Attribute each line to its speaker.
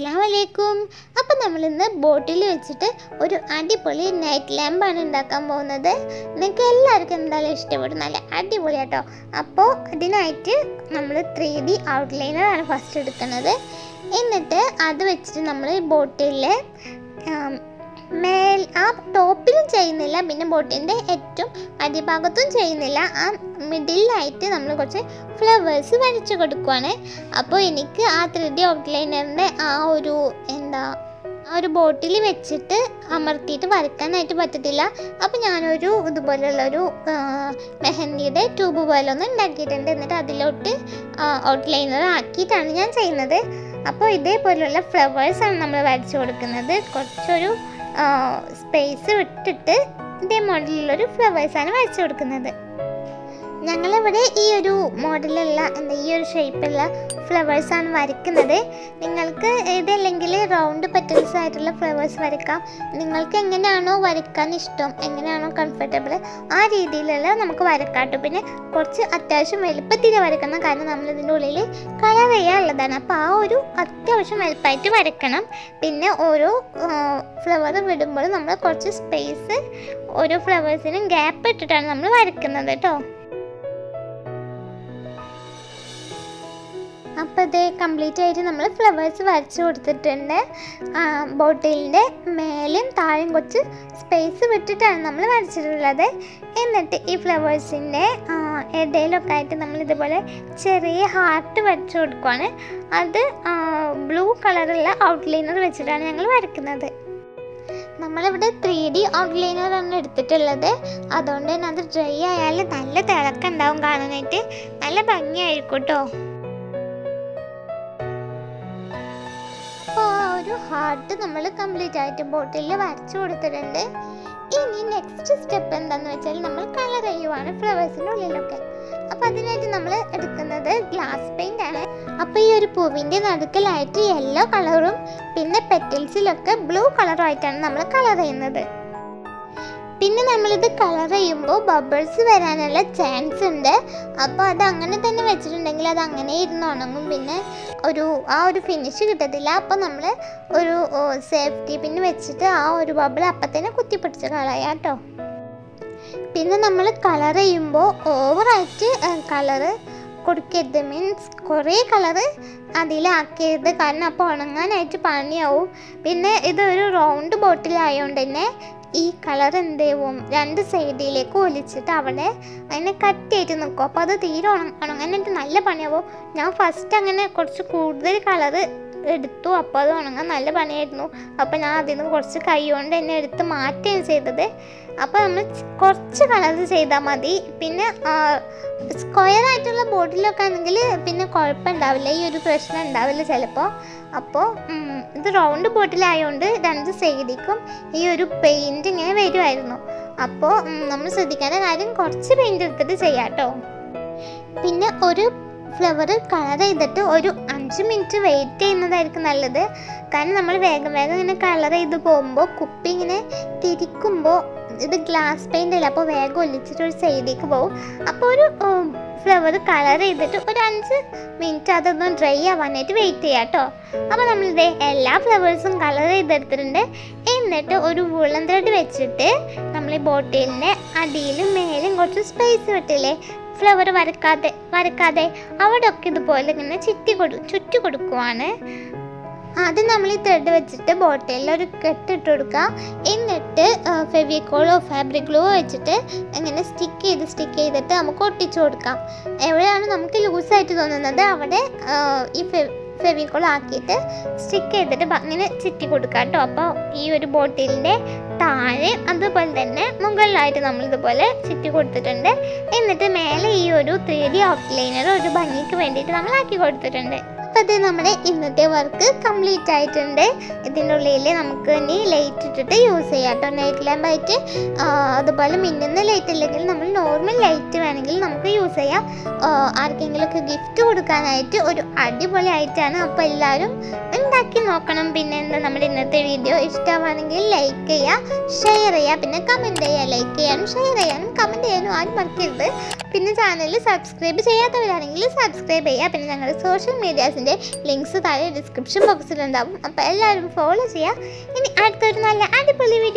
Speaker 1: അസ്സാം വലൈക്കും അപ്പം നമ്മളിന്ന് ബോട്ടിൽ വെച്ചിട്ട് ഒരു അടിപൊളി നൈറ്റ് ലാമ്പാണ് ഉണ്ടാക്കാൻ പോകുന്നത് നിങ്ങൾക്ക് എല്ലാവർക്കും എന്തായാലും ഇഷ്ടപ്പെടും നല്ല അടിപൊളിയാട്ടോ അപ്പോൾ അതിനായിട്ട് നമ്മൾ ത്രീ ഡി ഔട്ട്ലൈനറാണ് ഫസ്റ്റ് എടുക്കുന്നത് എന്നിട്ട് അത് വെച്ചിട്ട് നമ്മൾ ബോട്ടിൽ മേൽ ആ ടോപ്പിലും ചെയ്യുന്നില്ല പിന്നെ ബോട്ടിൻ്റെ ഏറ്റവും അടിഭാഗത്തും ചെയ്യുന്നില്ല ആ മിഡിലായിട്ട് നമ്മൾ കുറച്ച് ഫ്ലവേഴ്സ് വരച്ചു കൊടുക്കുവാണ് അപ്പോൾ എനിക്ക് ആ ത്രീ ഡി ഔട്ട്ലൈനറിൻ്റെ ആ ഒരു എന്താ ആ ഒരു ബോട്ടിൽ വെച്ചിട്ട് അമർത്തിയിട്ട് വരയ്ക്കാനായിട്ട് പറ്റത്തില്ല അപ്പോൾ ഞാനൊരു ഇതുപോലുള്ള ഒരു ആ, മെഹന്തിയുടെ ട്യൂബ് പോലെ ഒന്ന് ഉണ്ടാക്കിയിട്ടുണ്ട് എന്നിട്ട് അതിലോട്ട് ഔട്ട്ലൈനർ ആക്കിയിട്ടാണ് ഞാൻ ചെയ്യുന്നത് അപ്പോൾ ഇതേപോലുള്ള ഫ്ലവേഴ്സാണ് നമ്മൾ വരച്ചു കൊടുക്കുന്നത് കുറച്ചൊരു സ്പേസ് വിട്ടിട്ട് ഇതേ മോഡലിലുള്ളൊരു ഫ്ലവേഴ്സാണ് വരച്ചു കൊടുക്കുന്നത് ഞങ്ങളിവിടെ ഈ ഒരു മോഡലുള്ള എന്താ ഈ ഒരു ഷേപ്പുള്ള ഫ്ലവേഴ്സാണ് വരയ്ക്കുന്നത് നിങ്ങൾക്ക് ഇതല്ലെങ്കിൽ റൗണ്ട് പെറ്റൽസ് ആയിട്ടുള്ള ഫ്ലവേഴ്സ് വരയ്ക്കാം നിങ്ങൾക്ക് എങ്ങനെയാണോ വരയ്ക്കാൻ ഇഷ്ടം എങ്ങനെയാണോ കംഫർട്ടബിൾ ആ രീതിയിലുള്ള നമുക്ക് വരക്കാട്ടോ പിന്നെ കുറച്ച് അത്യാവശ്യം വലുപ്പത്തിൽ വരക്കണം കാരണം നമ്മൾ ഇതിൻ്റെ ഉള്ളിൽ കളർ ചെയ്യാനുള്ളതാണ് അപ്പോൾ ആ ഒരു അത്യാവശ്യം വലുപ്പമായിട്ട് വരക്കണം പിന്നെ ഓരോ ഫ്ലവർ വിടുമ്പോൾ നമ്മൾ കുറച്ച് സ്പേസ് ഓരോ ഫ്ലവേഴ്സിനും ഗ്യാപ്പ് ഇട്ടിട്ടാണ് നമ്മൾ വരയ്ക്കുന്നത് കേട്ടോ അപ്പോൾ ഇത് കംപ്ലീറ്റ് ആയിട്ട് നമ്മൾ ഫ്ലവേഴ്സ് വരച്ച് കൊടുത്തിട്ടുണ്ട് ബോട്ടിലിൻ്റെ മേലും താഴെയും കുറച്ച് സ്പേസ് വിട്ടിട്ടാണ് നമ്മൾ വരച്ചിട്ടുള്ളത് എന്നിട്ട് ഈ ഫ്ലവേഴ്സിൻ്റെ ഇടയിലൊക്കെ ആയിട്ട് നമ്മൾ ഇതുപോലെ ചെറിയ ഹാർട്ട് വരച്ച് കൊടുക്കുവാണ് അത് ബ്ലൂ കളറുള്ള ഔട്ട്ലൈനർ വെച്ചിട്ടാണ് ഞങ്ങൾ വരയ്ക്കുന്നത് നമ്മളിവിടെ ത്രീ ഡി ഔട്ട്ലൈനറാണ് എടുത്തിട്ടുള്ളത് അതുകൊണ്ട് തന്നെ അത് ഡ്രൈ ആയാൽ നല്ല തിളക്കുണ്ടാവും കാണാനായിട്ട് നല്ല ഭംഗിയായിരിക്കും കേട്ടോ അപ്പോൾ ആ ഒരു ഹാർട്ട് നമ്മൾ കംപ്ലീറ്റ് ആയിട്ട് ബോട്ടിൽ വരച്ചു കൊടുത്തിട്ടുണ്ട് ഇനി നെക്സ്റ്റ് സ്റ്റെപ്പ് എന്താന്ന് വെച്ചാൽ നമ്മൾ കളർ ചെയ്യുവാണ് ഫ്ലവേഴ്സിൻ്റെ ഉള്ളിലൊക്കെ അപ്പോൾ അതിനായിട്ട് നമ്മൾ എടുക്കുന്നത് ഗ്ലാസ് പെയിൻ്റ് ആണ് അപ്പോൾ ഈ ഒരു പൂവിൻ്റെ നടുക്കലായിട്ട് യെല്ലോ കളറും പിന്നെ പെറ്റൽസിലൊക്കെ ബ്ലൂ കളറും ആയിട്ടാണ് നമ്മൾ കളർ ചെയ്യുന്നത് പിന്നെ നമ്മളിത് കളർ ചെയ്യുമ്പോൾ ബബിൾസ് വരാനുള്ള ചാൻസ് ഉണ്ട് അപ്പോൾ അത് അങ്ങനെ തന്നെ വെച്ചിട്ടുണ്ടെങ്കിൽ അത് അങ്ങനെ ഇരുന്ന് ഉണങ്ങും പിന്നെ ഒരു ആ ഒരു ഫിനിഷ് കിട്ടത്തില്ല അപ്പോൾ നമ്മൾ ഒരു സേഫ്റ്റി പിന്നെ വെച്ചിട്ട് ആ ഒരു ബബിൾ അപ്പം തന്നെ കുത്തിപ്പിടിച്ച് കളയാം കേട്ടോ പിന്നെ നമ്മൾ കളർ ചെയ്യുമ്പോൾ ഓവറായിട്ട് കളറ് കൊടുക്കരുത് മീൻസ് കുറേ കളറ് അതിലാക്കരുത് കാരണം അപ്പോൾ ഉണങ്ങാനായിട്ട് പണിയാവും പിന്നെ ഇതൊരു റൗണ്ട് ബോട്ടിലായതുകൊണ്ട് തന്നെ ഈ കളർ എന്ത് ചെയ്യും രണ്ട് സൈഡിലേക്ക് ഒലിച്ചിട്ട് അവിടെ അതിനെ കട്ടിയായിട്ട് നിൽക്കും അപ്പോൾ അത് തീരെ ഉണ ഉണങ്ങാനായിട്ട് നല്ല പണിയാവും ഞാൻ ഫസ്റ്റ് അങ്ങനെ കുറച്ച് കൂടുതൽ കളറ് എടുത്തു അപ്പോൾ അത് ഉണങ്ങാൻ നല്ല പണിയായിരുന്നു അപ്പോൾ ഞാൻ അതിൽ നിന്ന് കുറച്ച് കൈ കൊണ്ട് തന്നെ എടുത്ത് മാറ്റുകയാണ് ചെയ്തത് അപ്പോൾ നമ്മൾ ച് കുറച്ച് കളർ ചെയ്താൽ മതി പിന്നെ സ്ക്വയർ ആയിട്ടുള്ള ബോട്ടിലൊക്കെ ആണെങ്കിൽ പിന്നെ കുഴപ്പമുണ്ടാവില്ല ഈ ഒരു പ്രശ്നം ഉണ്ടാവില്ല ചിലപ്പോൾ അപ്പോൾ ഉം, ഇത് റൗണ്ട് ബോട്ടിലായതുകൊണ്ട് രണ്ട് സൈഡിക്കും ഈ ഒരു പെയിൻറ് ഇങ്ങനെ വരുമായിരുന്നു അപ്പോൾ നമ്മൾ ശ്രദ്ധിക്കേണ്ട കാര്യം കുറച്ച് പെയിൻറ് എടുത്തിട്ട് ചെയ്യാം കേട്ടോ പിന്നെ ഒരു ഫ്ലവർ കളർ ചെയ്തിട്ട് ഒരു അഞ്ച് മിനിറ്റ് വെയിറ്റ് ചെയ്യുന്നതായിരിക്കും നല്ലത് കാരണം നമ്മൾ വേഗം വേഗം ഇങ്ങനെ കളർ ചെയ്ത് പോകുമ്പോൾ കുപ്പി ഇങ്ങനെ തിരിക്കുമ്പോൾ ഇത് ഗ്ലാസ് പെയിൻ്റ് അല്ല അപ്പോൾ വേഗം ഒലിച്ചിട്ട് ഒരു സൈഡിലേക്ക് പോകും അപ്പോൾ ഒരു ഫ്ലവർ കളർ ചെയ്തിട്ട് ഒരു അഞ്ച് മിനിറ്റ് അതൊന്ന് ഡ്രൈ ആവാനായിട്ട് വെയിറ്റ് ചെയ്യാം കേട്ടോ അപ്പോൾ നമ്മളിത് എല്ലാ ഫ്ലവേഴ്സും കളർ ചെയ്തെടുത്തിട്ടുണ്ട് എന്നിട്ട് ഒരു വുളൻ ത്രെഡ് വെച്ചിട്ട് നമ്മൾ ഈ ബോട്ടിലിൻ്റെ അടിയിലും മേലും കുറച്ച് സ്പേസ് വിട്ടില്ലേ ഫ്ലവർ വരക്കാതെ വരക്കാതെ അവിടെ ഒക്കെ ഇതുപോലെ ഇങ്ങനെ ചുറ്റി കൊടു ചുറ്റി കൊടുക്കുവാണ് ആദ്യം നമ്മൾ ഈ ത്രെഡ് വെച്ചിട്ട് ബോട്ടിലിൽ ഒരു കെട്ടിട്ട് കൊടുക്കുക എന്നിട്ട് ഫെവിക്കോളോ ഫാബ്രിക് ഗ്ലൂ വെച്ചിട്ട് ഇങ്ങനെ സ്റ്റിക്ക് ചെയ്ത് സ്റ്റിക്ക് ചെയ്തിട്ട് നമുക്ക് ഒട്ടിച്ചു കൊടുക്കാം എവിടെയാണ് നമുക്ക് ലൂസായിട്ട് തോന്നുന്നത് അവിടെ ആ, ഈ ഫെ ഫെവിക്കോൾ ആക്കിയിട്ട് സ്റ്റിക്ക് ചെയ്തിട്ട് ബ- ഇങ്ങനെ ചുറ്റി കൊടുക്കുക കേട്ടോ അപ്പോൾ ഈ ഒരു ബോട്ടിലിൻ്റെ താഴെ അതുപോലെ തന്നെ മുകളിലായിട്ട് നമ്മൾ ഇതുപോലെ ചുറ്റി കൊടുത്തിട്ടുണ്ട് എന്നിട്ട് മേലെ ഈ ഒരു ത്രീ ഡി ഔട്ട്ലൈനർ ഒരു ഭംഗിക്ക് വേണ്ടിയിട്ട് നമ്മൾ ആക്കി കൊടുത്തിട്ടുണ്ട് അപ്പോൾ ഇത് നമ്മുടെ ഇന്നത്തെ വർക്ക് കംപ്ലീറ്റ് ആയിട്ടുണ്ട് ഇതിൻ്റെ ഉള്ളിൽ നമുക്ക് ഇനി ലൈറ്റ് ഇട്ടിട്ട് യൂസ് ചെയ്യാം കേട്ടോ നൈറ്റ് ലാമ്പായിട്ട് അതുപോലെ മിന്നുന്ന ലൈറ്റ് ഇല്ലെങ്കിൽ നമ്മൾ നോർമൽ ലൈറ്റ് വേണമെങ്കിൽ നമുക്ക് യൂസ് ചെയ്യാം ആ, ആർക്കെങ്കിലുമൊക്കെ ഗിഫ്റ്റ് കൊടുക്കാനായിട്ട് ഒരു അടിപൊളി ആയിട്ടാണ് അപ്പോൾ എല്ലാവരും ഉണ്ടാക്കി നോക്കണം പിന്നെ എന്താ നമ്മുടെ ഇന്നത്തെ വീഡിയോ ഇഷ്ടമാണെങ്കിൽ ലൈക്ക് ചെയ്യുക ഷെയർ ചെയ്യുക പിന്നെ കമൻറ്റ് ചെയ്യുക ലൈക്ക് ചെയ്യാനും ഷെയർ ചെയ്യാനും കമൻറ്റ് ചെയ്യാനും ആരും മറക്കരുത് പിന്നെ ചാനൽ സബ്സ്ക്രൈബ് ചെയ്യാത്തവരാണെങ്കിൽ സബ്സ്ക്രൈബ് ചെയ്യുക പിന്നെ ഞങ്ങളുടെ സോഷ്യൽ മീഡിയാസിൻ്റെ ലിങ്ക്സ് താഴെ ഡിസ്ക്രിപ്ഷൻ ബോക്സിലുണ്ടാവും അപ്പോൾ എല്ലാവരും ഫോളോ ചെയ്യുക ഇനി അടുത്തൊരു നല്ല അടിപൊളി വീഡിയോ